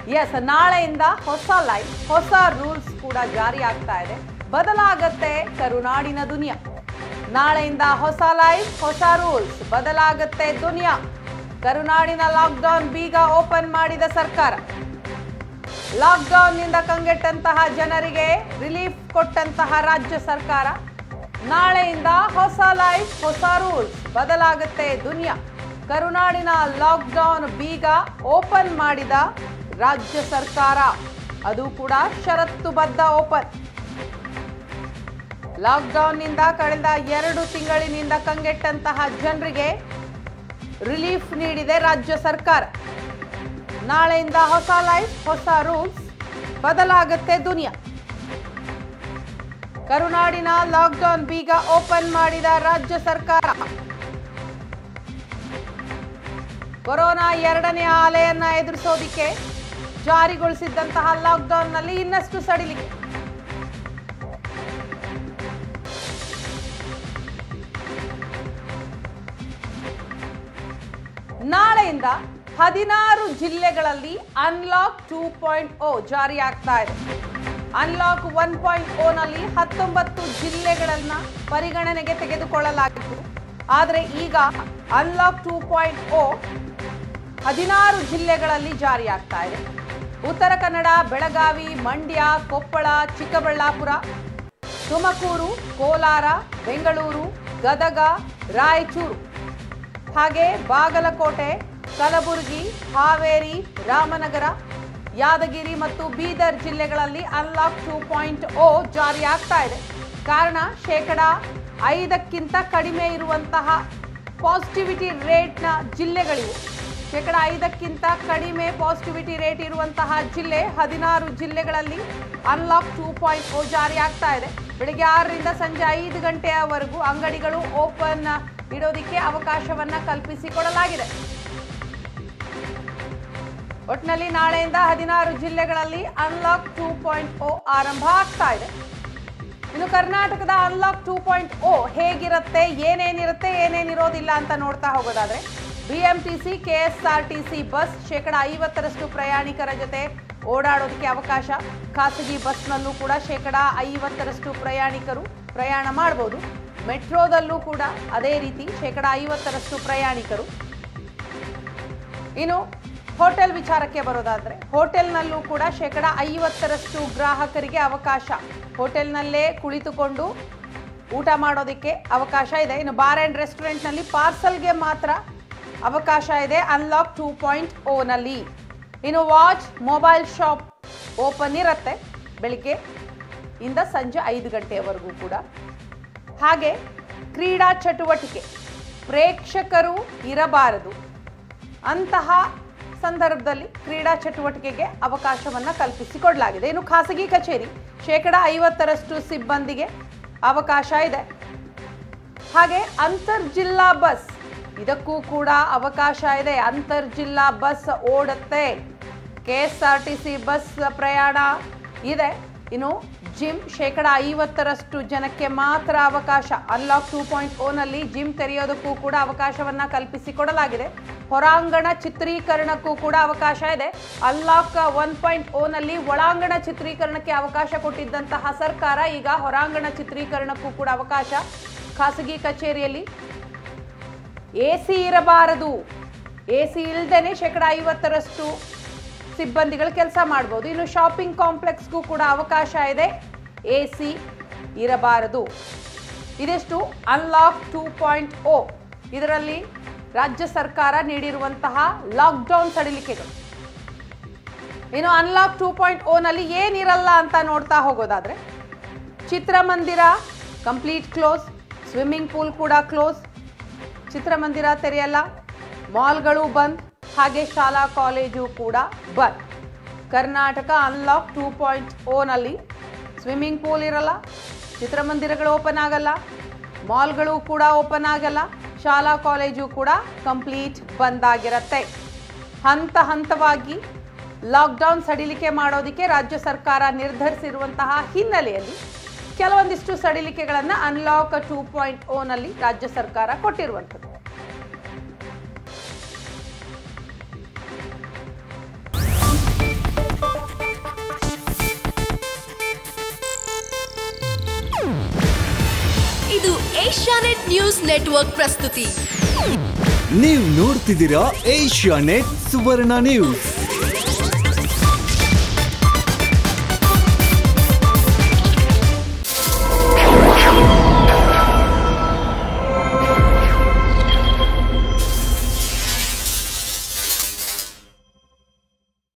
S ನಾಳೆಯಿಂದ ಹೊಸ life ಹೊಸ ರೂಲ್ಸ್ ಕೂಡ ಜಾರಿ ಆಗ್ತಾ ಇದೆ ಬದಲಾಗತ್ತೆ ಕರುನಾಡಿನ ದುನಿಯಾ ನಾಳೆಯಿಂದ ಹೊಸ ಲೈಫ್ ಹೊಸ ರೂಲ್ಸ್ ಬದಲಾಗತ್ತೆ ದುನಿಯಾ ಕರುನಾಡಿನ ಲಾಕ್ಡೌನ್ ಬೀಗ ಓಪನ್ ಮಾಡಿದ ಸರ್ಕಾರ ಲಾಕ್ಡೌನ್ನಿಂದ ಕಂಗೆಟ್ಟಂತಹ ಜನರಿಗೆ ರಿಲೀಫ್ ಕೊಟ್ಟಂತಹ ರಾಜ್ಯ ಸರ್ಕಾರ ನಾಳೆಯಿಂದ ಹೊಸ ಲೈಫ್ ಹೊಸ ರೂಲ್ಸ್ ಬದಲಾಗುತ್ತೆ ದುನಿಯಾ ಕರುನಾಡಿನ ಲಾಕ್ಡೌನ್ ಬೀಗ ಓಪನ್ ಮಾಡಿದ ರಾಜ್ಯ ಸರ್ಕಾರ ಅದು ಕೂಡ ಷರತ್ತುಬದ್ಧ ಓಪನ್ ಲಾಕ್ಡೌನ್ನಿಂದ ಕಳೆದ ಎರಡು ತಿಂಗಳಿನಿಂದ ಕಂಗೆಟ್ಟಂತಹ ಜನರಿಗೆ ರಿಲೀಫ್ ನೀಡಿದೆ ರಾಜ್ಯ ಸರ್ಕಾರ ನಾಳೆಯಿಂದ ಹೊಸ ಲೈಫ್ ಹೊಸ ರೂಲ್ಸ್ ಬದಲಾಗುತ್ತೆ ದುನಿಯಾ ಕರುನಾಡಿನ ಲಾಕ್ಡೌನ್ ಬೀಗ ಓಪನ್ ಮಾಡಿದ ರಾಜ್ಯ ಸರ್ಕಾರ ಕೊರೋನಾ ಎರಡನೇ ಅಲೆಯನ್ನ ಎದುರಿಸೋದಿಕ್ಕೆ ಜಾರಿಗೊಳಿಸಿದ್ದಂತಹ ಲಾಕ್ಡೌನ್ನಲ್ಲಿ ಇನ್ನಷ್ಟು ಸಡಿಲಿಕೆ ನಾಳೆಯಿಂದ ಹದಿನಾರು ಜಿಲ್ಲೆಗಳಲ್ಲಿ ಅನ್ಲಾಕ್ ಟೂ ಪಾಯಿಂಟ್ ಓ ಜಾರಿಯಾಗ್ತಾ ಇದೆ ಅನ್ಲಾಕ್ ಒನ್ ಪಾಯಿಂಟ್ ಓ ನಲ್ಲಿ ಹತ್ತೊಂಬತ್ತು ಜಿಲ್ಲೆಗಳನ್ನ ಪರಿಗಣನೆಗೆ ತೆಗೆದುಕೊಳ್ಳಲಾಗಿತ್ತು ಆದರೆ ಈಗ ಅನ್ಲಾಕ್ ಟೂ ಪಾಯಿಂಟ್ ಓ ಹದಿನಾರು ಜಿಲ್ಲೆಗಳಲ್ಲಿ ಜಾರಿಯಾಗ್ತಾ ಇದೆ ಉತ್ತರ ಕನ್ನಡ ಬೆಳಗಾವಿ ಮಂಡ್ಯ ಕೊಪ್ಪಳ ಚಿಕ್ಕಬಳ್ಳಾಪುರ ತುಮಕೂರು ಕೋಲಾರ ಬೆಂಗಳೂರು ಗದಗ ರಾಯಚೂರು ಹಾಗೆ ಬಾಗಲಕೋಟೆ ಕಲಬುರಗಿ ಹಾವೇರಿ ರಾಮನಗರ ಯಾದಗಿರಿ ಮತ್ತು ಬೀದರ್ ಜಿಲ್ಲೆಗಳಲ್ಲಿ ಅನ್ಲಾಕ್ ಟೂ ಪಾಯಿಂಟ್ ಓ ಜಾರಿಯಾಗ್ತಾ ಇದೆ ಕಾರಣ ಶೇಕಡ ಐದಕ್ಕಿಂತ ಕಡಿಮೆ ಇರುವಂತಹ ಪಾಸಿಟಿವಿಟಿ ರೇಟ್ನ ಜಿಲ್ಲೆಗಳಿವೆ ಶೇಕಡ ಐದಕ್ಕಿಂತ ಕಡಿಮೆ ಪಾಸಿಟಿವಿಟಿ ರೇಟ್ ಇರುವಂತಹ ಜಿಲ್ಲೆ ಹದಿನಾರು ಜಿಲ್ಲೆಗಳಲ್ಲಿ ಅನ್ಲಾಕ್ ಟೂ ಪಾಯಿಂಟ್ ಓ ಜಾರಿಯಾಗ್ತಾ ಇದೆ ಬೆಳಿಗ್ಗೆ ಆರರಿಂದ ಸಂಜೆ ಐದು ಗಂಟೆಯವರೆಗೂ ಅಂಗಡಿಗಳು ಓಪನ್ ಇಡೋದಿಕ್ಕೆ ಅವಕಾಶವನ್ನ ಕಲ್ಪಿಸಿಕೊಡಲಾಗಿದೆ ಒಟ್ಟಿನಲ್ಲಿ ನಾಳೆಯಿಂದ ಹದಿನಾರು ಜಿಲ್ಲೆಗಳಲ್ಲಿ ಅನ್ಲಾಕ್ ಟೂ ಪಾಯಿಂಟ್ ಓ ಆರಂಭ ಆಗ್ತಾ ಇದೆ ಇನ್ನು ಕರ್ನಾಟಕದ ಅನ್ಲಾಕ್ ಟೂ ಪಾಯಿಂಟ್ ಓ ಹೇಗಿರುತ್ತೆ ಏನೇನಿರುತ್ತೆ ಏನೇನಿರೋದಿಲ್ಲ ಅಂತ ನೋಡ್ತಾ ಹೋಗೋದಾದ್ರೆ ಬಿಎಂಟಿಸಿ ಕೆಎಸ್ಆರ್ಟಿಸಿ ಬಸ್ ಶೇಕಡ ಐವತ್ತರಷ್ಟು ಪ್ರಯಾಣಿಕರ ಜೊತೆ ಓಡಾಡೋದಕ್ಕೆ ಅವಕಾಶ ಖಾಸಗಿ ಬಸ್ನಲ್ಲೂ ಕೂಡ ಶೇಕಡ ಐವತ್ತರಷ್ಟು ಪ್ರಯಾಣಿಕರು ಪ್ರಯಾಣ ಮಾಡ್ಬೋದು ಮೆಟ್ರೋದಲ್ಲೂ ಕೂಡ ಅದೇ ರೀತಿ ಶೇಕಡ ಐವತ್ತರಷ್ಟು ಪ್ರಯಾಣಿಕರು ಇನ್ನು ಹೋಟೆಲ್ ವಿಚಾರಕ್ಕೆ ಬರೋದಾದ್ರೆ ಹೋಟೆಲ್ನಲ್ಲೂ ಕೂಡ ಶೇಕಡ ಐವತ್ತರಷ್ಟು ಗ್ರಾಹಕರಿಗೆ ಅವಕಾಶ ಹೋಟೆಲ್ನಲ್ಲೇ ಕುಳಿತುಕೊಂಡು ಊಟ ಮಾಡೋದಕ್ಕೆ ಅವಕಾಶ ಇದೆ ಇನ್ನು ಬಾರ್ ಆ್ಯಂಡ್ ರೆಸ್ಟೋರೆಂಟ್ನಲ್ಲಿ ಪಾರ್ಸಲ್ಗೆ ಮಾತ್ರ ಅವಕಾಶ ಇದೆ ಅನ್ಲಾಕ್ ಟೂ ಪಾಯಿಂಟ್ ಓನಲ್ಲಿ ಇನ್ನು ವಾಚ್ ಮೊಬೈಲ್ ಶಾಪ್ ಓಪನ್ ಇರುತ್ತೆ ಬೆಳಿಗ್ಗೆ ಇಂದ ಸಂಜೆ ಐದು ಗಂಟೆಯವರೆಗೂ ಕೂಡ ಹಾಗೆ ಕ್ರೀಡಾ ಚಟುವಟಿಕೆ ಪ್ರೇಕ್ಷಕರು ಇರಬಾರದು ಅಂತಹ ಸಂದರ್ಭದಲ್ಲಿ ಕ್ರೀಡಾ ಚಟುವಟಿಕೆಗೆ ಅವಕಾಶವನ್ನು ಕಲ್ಪಿಸಿಕೊಡಲಾಗಿದೆ ಇನ್ನು ಖಾಸಗಿ ಕಚೇರಿ ಶೇಕಡ ಐವತ್ತರಷ್ಟು ಸಿಬ್ಬಂದಿಗೆ ಅವಕಾಶ ಇದೆ ಹಾಗೆ ಅಂತರ್ಜಿಲ್ಲಾ ಬಸ್ ಇದಕ್ಕೂ ಕೂಡ ಅವಕಾಶ ಇದೆ ಅಂತರ್ಜಿಲ್ಲಾ ಬಸ್ ಓಡುತ್ತೆ K S R T C bus ಪ್ರಯಾಣ ಇದೆ ಇನ್ನು ಜಿಮ್ ಶೇಕಡ ಐವತ್ತರಷ್ಟು ಜನಕ್ಕೆ ಮಾತ್ರ ಅವಕಾಶ ಅನ್ಲಾಕ್ ಟೂ ಪಾಯಿಂಟ್ ಓನಲ್ಲಿ ಜಿಮ್ ತೆರೆಯೋದಕ್ಕೂ ಕೂಡ ಅವಕಾಶವನ್ನ ಕಲ್ಪಿಸಿಕೊಡಲಾಗಿದೆ ಹೊರಾಂಗಣ ಚಿತ್ರೀಕರಣಕ್ಕೂ ಕೂಡ ಅವಕಾಶ ಇದೆ ಅನ್ಲಾಕ್ ಒನ್ ಪಾಯಿಂಟ್ ಓನಲ್ಲಿ ಒಳಾಂಗಣ ಚಿತ್ರೀಕರಣಕ್ಕೆ ಅವಕಾಶ ಕೊಟ್ಟಿದ್ದಂತಹ ಸರ್ಕಾರ ಈಗ ಹೊರಾಂಗಣ ಚಿತ್ರೀಕರಣಕ್ಕೂ ಕೂಡ ಅವಕಾಶ ಖಾಸಗಿ ಕಚೇರಿಯಲ್ಲಿ ಎ ಸಿ ಇರಬಾರದು ಎ ಸಿ ಇಲ್ದೇನೆ ಶೇಕಡ ಐವತ್ತರಷ್ಟು ಸಿಬ್ಬಂದಿಗಳು ಕೆಲಸ ಮಾಡ್ಬೋದು ಇನ್ನು ಶಾಪಿಂಗ್ ಕಾಂಪ್ಲೆಕ್ಸ್ಗೂ ಕೂಡ ಅವಕಾಶ ಇದೆ ಎ ಸಿ ಇರಬಾರದು ಇದಿಷ್ಟು ಅನ್ಲಾಕ್ ಟೂ ಪಾಯಿಂಟ್ ಓ ಇದರಲ್ಲಿ ರಾಜ್ಯ ಸರ್ಕಾರ ನೀಡಿರುವಂತಹ ಲಾಕ್ಡೌನ್ ಸಡಿಲಿಕೆಗಳು ಇನ್ನು ಅನ್ಲಾಕ್ ಟೂ ಪಾಯಿಂಟ್ ಓನಲ್ಲಿ ಏನಿರಲ್ಲ ಅಂತ ನೋಡ್ತಾ ಹೋಗೋದಾದ್ರೆ ಚಿತ್ರಮಂದಿರ ಕಂಪ್ಲೀಟ್ ಕ್ಲೋಸ್ ಸ್ವಿಮ್ಮಿಂಗ್ ಪೂಲ್ ಕೂಡ ಕ್ಲೋಸ್ ಚಿತ್ರಮಂದಿರ ತೆರೆಯಲ್ಲ ಮಾಲ್ಗಳು ಬಂದ್ ಹಾಗೆ ಶಾಲಾ ಕಾಲೇಜು ಕೂಡ ಬಂದ್ ಕರ್ನಾಟಕ ಅನ್ಲಾಕ್ ಟೂ ಪಾಯಿಂಟ್ ಓನಲ್ಲಿ ಸ್ವಿಮ್ಮಿಂಗ್ ಪೂಲ್ ಇರಲ್ಲ ಚಿತ್ರಮಂದಿರಗಳು ಓಪನ್ ಆಗಲ್ಲ ಮಾಲ್ಗಳು ಕೂಡ ಓಪನ್ ಆಗಲ್ಲ ಶಾಲಾ ಕಾಲೇಜು ಕೂಡ ಕಂಪ್ಲೀಟ್ ಬಂದ್ ಆಗಿರುತ್ತೆ ಹಂತ ಹಂತವಾಗಿ ಲಾಕ್ಡೌನ್ ಸಡಿಲಿಕೆ ಮಾಡೋದಕ್ಕೆ ರಾಜ್ಯ ಸರ್ಕಾರ ನಿರ್ಧರಿಸಿರುವಂತಹ ಹಿನ್ನೆಲೆಯಲ್ಲಿ ಕೆಲವೊಂದಿಷ್ಟು ಸಡಿಲಿಕೆಗಳನ್ನು ಅನ್ಲಾಕ್ ಟೂ ಪಾಯಿಂಟ್ ಓನಲ್ಲಿ ರಾಜ್ಯ ಸರ್ಕಾರ ಕೊಟ್ಟಿರುವಂಥದ್ದು ಇದು ಏಷ್ಯಾನೆಟ್ ನ್ಯೂಸ್ ನೆಟ್ವರ್ಕ್ ಪ್ರಸ್ತುತಿ ನೀವು ನೋಡ್ತಿದ್ದೀರಾ ಏಷ್ಯಾ ನೆಟ್ ಸುವರ್ಣ ನ್ಯೂಸ್